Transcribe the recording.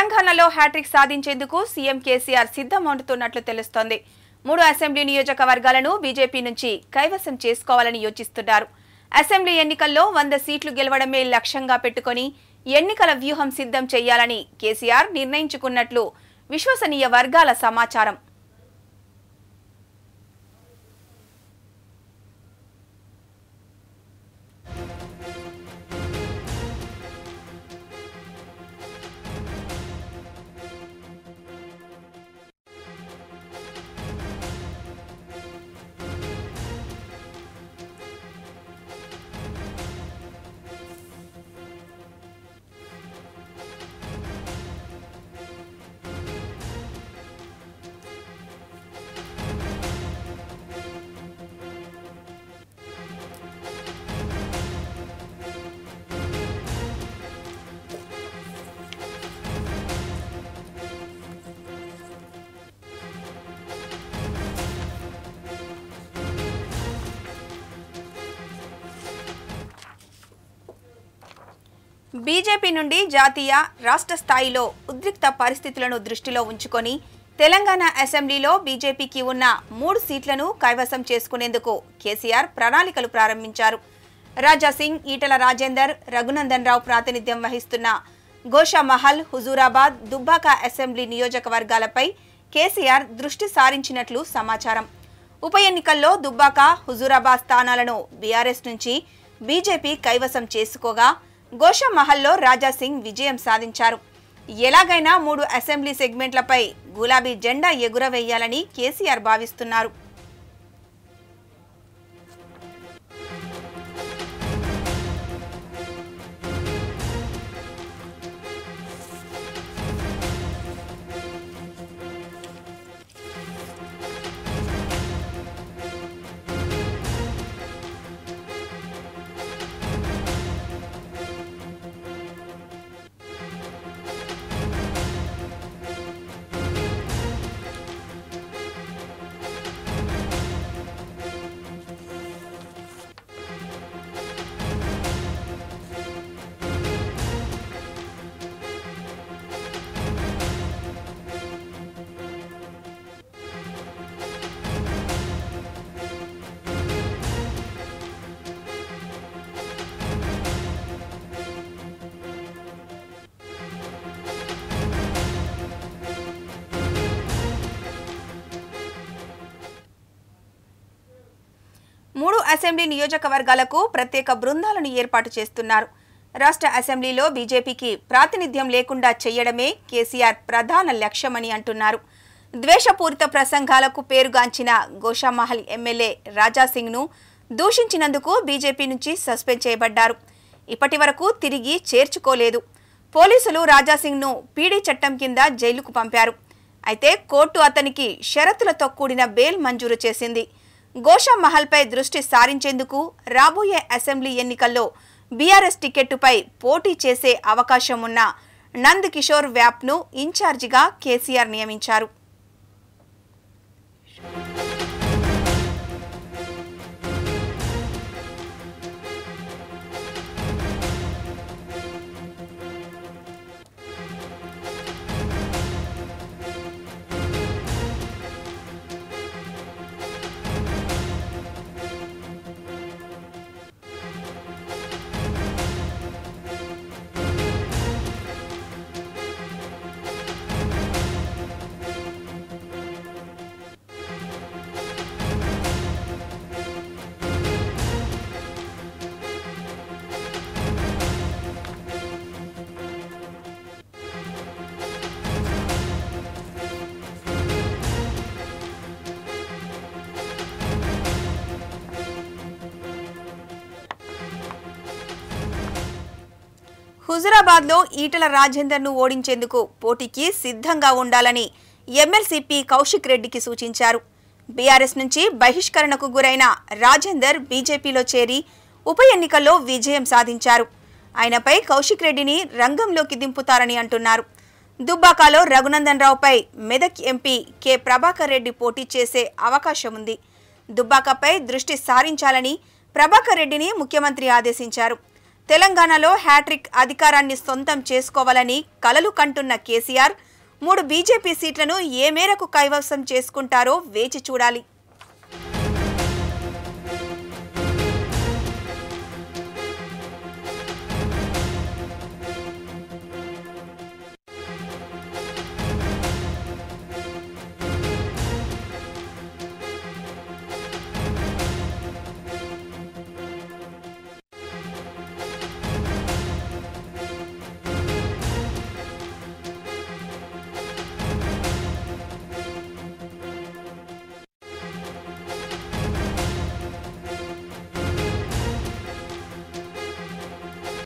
తెలంగాణలో హ్యాట్రిక్ సాధించేందుకు సీఎం కేసీఆర్ సిద్ధమవుతున్నట్లు తెలుస్తోంది మూడు అసెంబ్లీ నియోజకవర్గాలను బీజేపీ నుంచి కైవసం చేసుకోవాలని యోచిస్తున్నారు అసెంబ్లీ ఎన్నికల్లో వంద సీట్లు గెలవడమే లక్ష్యంగా పెట్టుకొని ఎన్నికల వ్యూహం సిద్ధం చేయాలని కేసీఆర్ నిర్ణయించుకున్నట్లు విశ్వసనీయ వర్గాల సమాచారం బీజేపీ నుండి జాతీయ రాష్ట్ర స్థాయిలో ఉద్రిక్త పరిస్థితులను దృష్టిలో ఉంచుకొని తెలంగాణ అసెంబ్లీలో బీజేపీకి ఉన్న మూడు సీట్లను కైవసం చేసుకునేందుకు కేసీఆర్ ప్రణాళికలు ప్రారంభించారు రాజా సింగ్ ఈటల రాజేందర్ రఘునందన్ రావు ప్రాతినిధ్యం వహిస్తున్న గోషామహల్ హుజూరాబాద్ దుబ్బాక అసెంబ్లీ నియోజకవర్గాలపై కేసీఆర్ దృష్టి సారించినట్లు సమాచారం ఉప ఎన్నికల్లో దుబ్బాక హుజూరాబాద్ స్థానాలను బీఆర్ఎస్ నుంచి బీజేపీ కైవసం చేసుకోగా గోషామహల్లో రాజా సింగ్ విజయం సాధించారు ఎలాగైనా మూడు అసెంబ్లీ సెగ్మెంట్లపై గులాబీ జెండా ఎగురవేయాలని కేసీఆర్ భావిస్తున్నారు మూడు అసెంబ్లీ నియోజకవర్గాలకు ప్రత్యేక బృందాలను ఏర్పాటు చేస్తున్నారు రాష్ట్ర అసెంబ్లీలో బీజేపీకి ప్రాతినిధ్యం లేకుండా చేయడమే కేసీఆర్ ప్రధాన లక్ష్యమని అంటున్నారు ద్వేషపూరిత ప్రసంగాలకు పేరుగాంచిన గోషామహల్ ఎమ్మెల్యే రాజాసింగ్ను దూషించినందుకు బీజేపీ నుంచి సస్పెండ్ చేయబడ్డారు ఇప్పటి వరకు తిరిగి చేర్చుకోలేదు పోలీసులు రాజాసింగ్ను పీడీ చట్టం కింద జైలుకు పంపారు అయితే కోర్టు అతనికి షరతులతో కూడిన బెయిల్ మంజూరు చేసింది గోషా మహల్పై దృష్టి సారించేందుకు రాబోయే అసెంబ్లీ ఎన్నికల్లో బీఆర్ఎస్ టికెట్టుపై పోటీ చేసే అవకాశం ఉన్న నంద్ కిషోర్ వ్యాప్ను ఇన్ఛార్జిగా కేసీఆర్ నియమించారు హుజురాబాద్లో ఈటల రాజేందర్ను ఓడించేందుకు పోటీకి సిద్ధంగా ఉండాలని ఎమ్మెల్సీ పి కౌశిక్ రెడ్డికి సూచించారు బీఆర్ఎస్ నుంచి బహిష్కరణకు గురైన రాజేందర్ బీజేపీలో చేరి ఉప ఎన్నికల్లో విజయం సాధించారు ఆయనపై కౌశిక్ రెడ్డిని రంగంలోకి దింపుతారని అంటున్నారు దుబ్బాకలో రఘునందన్ రావుపై మెదక్ ఎంపీ కె ప్రభాకర్ రెడ్డి పోటీ చేసే అవకాశం ఉంది దుబ్బాకపై దృష్టి సారించాలని ప్రభాకర్ రెడ్డిని ముఖ్యమంత్రి ఆదేశించారు తెలంగాణలో హ్యాట్రిక్ అధికారాన్ని సొంతం చేసుకోవాలని కలలు కంటున్న కేసీఆర్ మూడు బీజేపీ సీట్లను ఏ మేరకు కైవసం చేసుకుంటారో వేచి చూడాలి